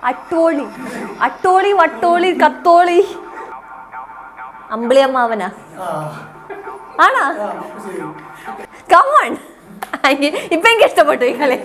അട്ടോളി അട്ടോളി വട്ടോളി കത്തോളി അമ്പിളിയമ്മാവനാ ആണാ കമോൺ ഇപ്പൊ എനിക്ക് ഇഷ്ടപ്പെട്ടു ഈ കളി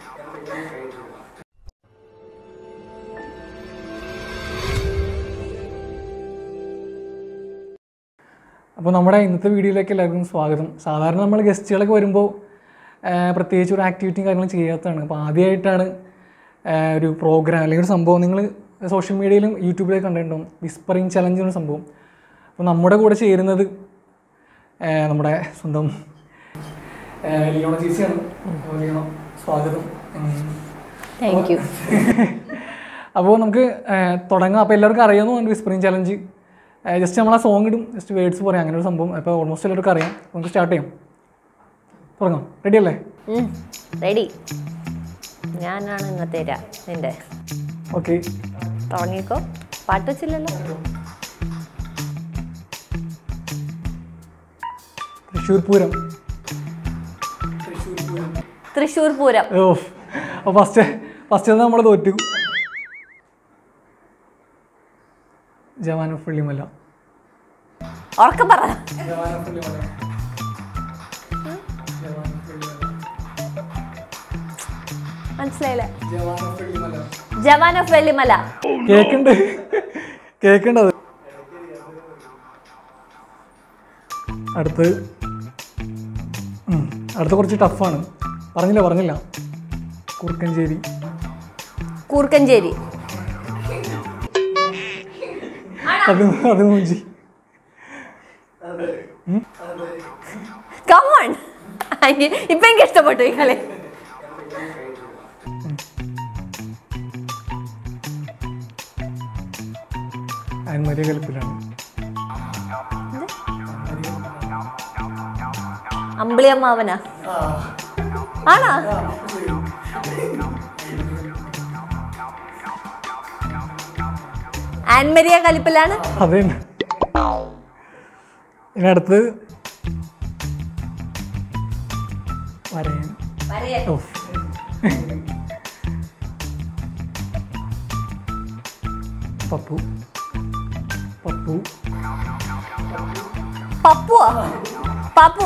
അപ്പോൾ നമ്മുടെ ഇന്നത്തെ വീഡിയോയിലേക്ക് എല്ലാവർക്കും സ്വാഗതം സാധാരണ നമ്മൾ ഗസ്റ്റുകളൊക്കെ വരുമ്പോൾ പ്രത്യേകിച്ച് ഒരു ആക്ടിവിറ്റിയും കാര്യങ്ങളും ചെയ്യാത്തതാണ് അപ്പോൾ ആദ്യമായിട്ടാണ് ആ, ഒരു പ്രോഗ്രാം അല്ലെങ്കിൽ ഒരു സംഭവം നിങ്ങൾ സോഷ്യൽ മീഡിയയിലും യൂട്യൂബിലൊക്കെ കണ്ടിട്ടുണ്ടാവും വിസ്പറിങ് ചലഞ്ച് എന്ന സംഭവം അപ്പോൾ നമ്മുടെ കൂടെ ചേരുന്നത് ആ, നമ്മുടെ സ്വന്തം ആ, ലിയോണ ചേച്ചിയാണ് അപ്പോൾ ലിയോണ സ്വാഗതം ഉം. താങ്ക് യു അപ്പോൾ നമുക്ക് ആ, തുടങ്ങാം അപ്പോൾ എല്ലാവർക്കും അറിയാവുന്ന വിസ്പറിങ് ചലഞ്ച് ജസ്റ്റ് നമ്മൾ ആ സോങ് ഇടും ജസ്റ്റ് വേർഡ്സ് പറയാം അങ്ങനെ ഒരു സംഭവം അപ്പോൾ ഓൾമോസ്റ്റ് എല്ലാവർക്കും അറിയാം അപ്പോൾ നമുക്ക് സ്റ്റാർട്ട് ചെയ്യാം തുടങ്ങാം റെഡി അല്ലേ റെഡി ഞാനാണ് ഇന്നത്തെ രാ നിന്റെ ഓക്കെ തുടങ്ങിക്കോ പാട്ട് വെച്ചില്ലല്ലോ തൃശ്ശൂർ പൂരം തൃശ്ശൂർ പൂരം ഓ അപ്പോൾ ഫസ്റ്റ് ഫസ്റ്റ് നമ്മൾ തോറ്റു ജവാൻ ഓഫ് വെള്ളിമല ഉറക്കം പറ ജവാൻ ഓഫ് വെള്ളിമല ജവാൻ ഓഫ് വെള്ളിമല മനസ്സിലായില്ല ജവാൻ ഓഫ് വെള്ളിമല ജവാൻ ഓഫ് വെള്ളിമല കേക്കുണ്ട് കേക്കുണ്ടത് അടുത്ത് ഉം, അടുത്ത കുറച്ച് ടഫാണ് പറഞ്ഞില്ല പറഞ്ഞില്ല കുറുക്കഞ്ചേരി കൂർക്കഞ്ചേരി അത് അത് മൂഞ്ചി കമോൺ ഇപ്പൊ എനിക്ക് ഇഷ്ടപ്പെട്ടു ഈ കളി അൻമരിയ കലിപ്പിലാണ് അമ്പിളിയമ്മാവനാ ആണാ ആൻമരിയ കലിപ്പിലാണ് അത് തന്നെ ഇനി അടുത്ത് വരയൻ ഓ പപ്പു പപ്പു പപ്പുവോ പപ്പു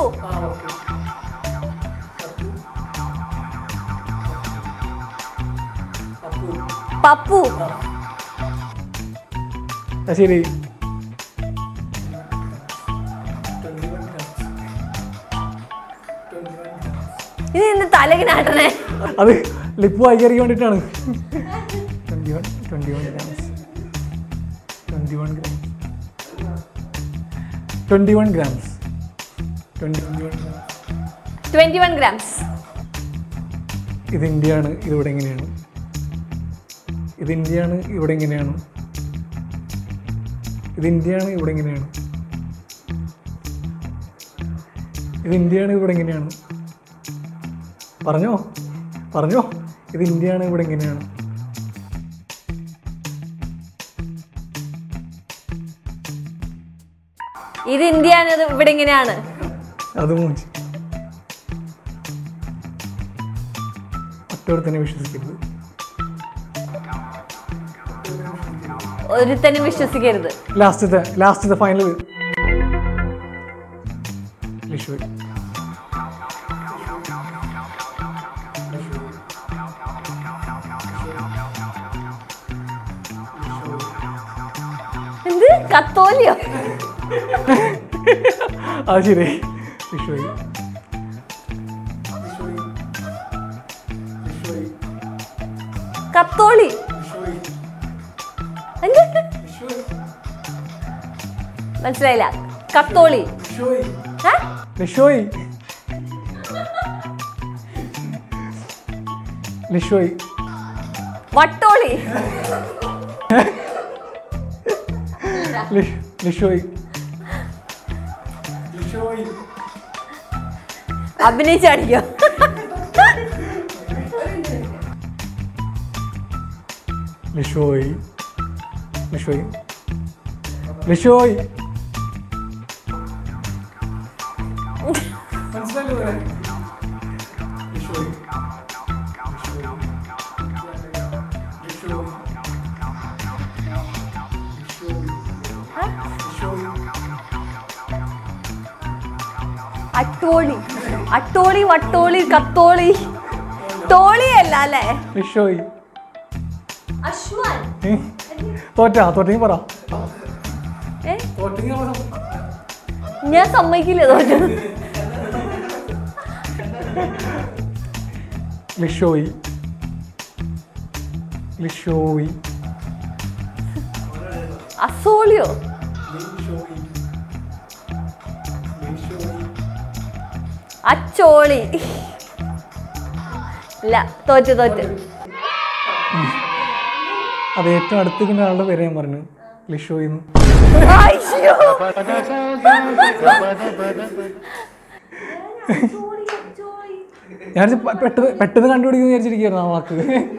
പപ്പു ആ, ശരി ഇത് ഇന്ന് തലകിനാട്ടണേ അത് ലിപ്പ് വായിക്കാൻ വേണ്ടിയിട്ടാണ് twenty one twenty one grams twenty one grams twenty one grams twenty one grams twenty one grams ഇത് ഇന്ത്യയാണ് ഇതിവിടെ എങ്ങനെയാണ് ഇത് ഇന്ത്യയാണ് ഇവിടെ എങ്ങനെയാണ് ഇത് ഇന്ത്യയാണ് ഇവിടെ എങ്ങനെയാണ് ഇത് ഇന്ത്യയാണ് ഇവിടെ എങ്ങനെയാണ് പറഞ്ഞോ പറഞ്ഞോ ഇത് ഇന്ത്യയാണ് ഇവിടെ എങ്ങനെയാണ് ഇത് ഇന്ത്യയാണ് ഇത് ഇവിടെ ഇങ്ങനെയാണ് അത് മൂഞ്ചി ഒറ്റോടെ തന്നെ വിശ്വസിക്കരുത് ഒരുത്തനും വിശ്വസിക്കരുത് ലാസ്റ്റത്തെ ലാസ്റ്റത്തെ ഫൈനൽ ലിഷു എന്ത് കത്തോലിയോ അത് ശരി ലിഷു കത്തോളി എന്ത് മനസ്സിലായില്ല കത്തോളി ഏ? ലിഷോയ് ലിഷോയ് വട്ടോളി ലിഷ്- ലിഷോയ് ലിഷോയ് അഭിനയിച്ചടിക്കോ ലിഷോയ് ലിഷോയ് ലിഷോയ് മനസ്സിലായില്ലേ ലിഷോയ് ലിഷോയ് അട്ടോളി അട്ടോളി വട്ടോളി കത്തോളി തോളിയല്ല അല്ലേ ലിഷോയ് അശ്വാൻ ഏ? തോറ്റാ തോറ്റെങ്കിൽ പറ ഏ ഞാൻ സമ്മതിക്കില്ല തോറ്റു ലിഷോയ് ലിഷോയ് അസോളിയോ അച്ചോളി ഇല്ല തോറ്റു തോറ്റു അത് ഏറ്റവും അടുത്തിരിക്കുന്ന ആളുടെ പേര് ഞാൻ പറഞ്ഞു ലിഷോയ് എന്ന് അയ്യോ. ഞാൻ വിചാരിച്ചു പെ- പെട്ടെന്ന് പെട്ടെന്ന് കണ്ടുപിടിക്കുന്നു വിചാരിച്ചിരിക്കുന്നു ആ വാക്ക്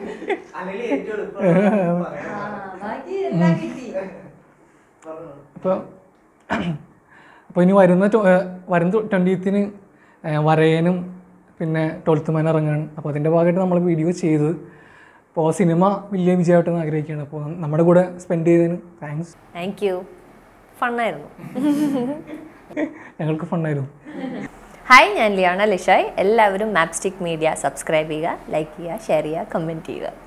അപ്പോൾ അപ്പോൾ ഇനി വരുന്ന ടൊ- ഏഹ് വരുന്ന ട്വൻറ്റീത്തിന് വരയനും പിന്നെ ട്വൽത്ത് മാൻ ഇറങ്ങാണ് അപ്പോൾ അതിൻ്റെ ഭാഗമായിട്ട് നമ്മൾ വീഡിയോ ചെയ്തത് അപ്പോൾ സിനിമ വലിയ വിജയമായിട്ടെന്ന് ആഗ്രഹിക്കുകയാണ് അപ്പോൾ നമ്മുടെ കൂടെ സ്പെൻഡ് ചെയ്തതിന് താങ്ക്സ് താങ്ക് യു ഫണ്ണായിരുന്നു ഞങ്ങൾക്ക് ഫണ്ണായിരുന്നു ഹായ് ഞാൻ ലിയാണ ലിഷായ് എല്ലാവരും മാപ്സ്റ്റിക് മീഡിയ സബ്സ്ക്രൈബ് ചെയ്യുക ലൈക്ക് ചെയ്യുക ഷെയർ ചെയ്യുക കമൻറ്റ് ചെയ്യുക